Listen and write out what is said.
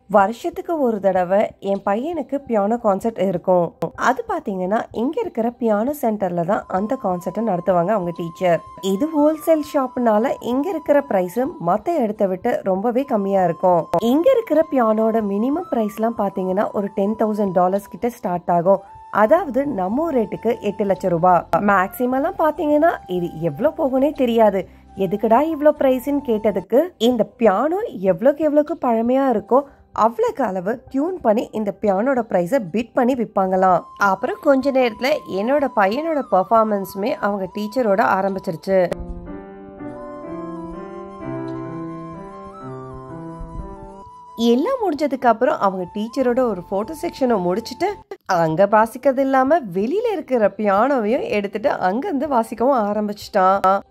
வருஷத்துக்கு ஒரு தடவை என் பையனுக்கு பியானோ கான்சர்ட் இருக்கும் அது பாத்தீங்கன்னா இங்க இருக்கிற பியானோ சென்டர்ல தான் அந்த கான்சர்ட்டை நடத்துவாங்க அவங்க டீச்சர் இது ஹோல்சேல் ஷாப்னால இங்க இருக்கிற பிரைஸ் மத்த இடத்த விட்டு ரொம்பவே கம்மியா இருக்கும் இங்க இருக்கிற பியானோட மினிமம் பிரைஸ்லாம் பாத்தீங்கன்னா ஒரு டென் தௌசண்ட் டாலர்ஸ் கிட்ட ஸ்டார்ட் ஆகும் அதாவது நம்ம ஊர் ரேட்டுக்கு எட்டு லட்சம் ரூபாய் மேக்சிமம்லாம் பாத்தீங்கன்னா இது எவ்வளவு போகும்னே தெரியாது எதுக்குடா இவ்வளோ பிரைஸ்ன்னு கேட்டதுக்கு இந்த பியானோ எவ்வளோக்கு எவ்வளோக்கு பழமையா இருக்கோ அவ்வளோக்கு அளவு டியூன் பண்ணி இந்த பியானோட ப்ரைஸை பிட் பண்ணி விற்பாங்களாம் அப்புறம் கொஞ்ச நேரத்தில் என்னோட பையனோட பர்ஃபார்மன்ஸுமே அவங்க டீச்சரோட ஆரம்பிச்சிருச்சு எல்லாம் முடிஞ்சதுக்கு அப்புறம் அவங்க டீச்சரோட ஒரு போட்டோ செக்ஷனை முடிச்சுட்டு அங்க வாசிக்கிறது இல்லாம வெளியில இருக்கிற பியானோவையும் எடுத்துட்டு அங்கிருந்து வாசிக்கவும் ஆரம்பிச்சிட்டான்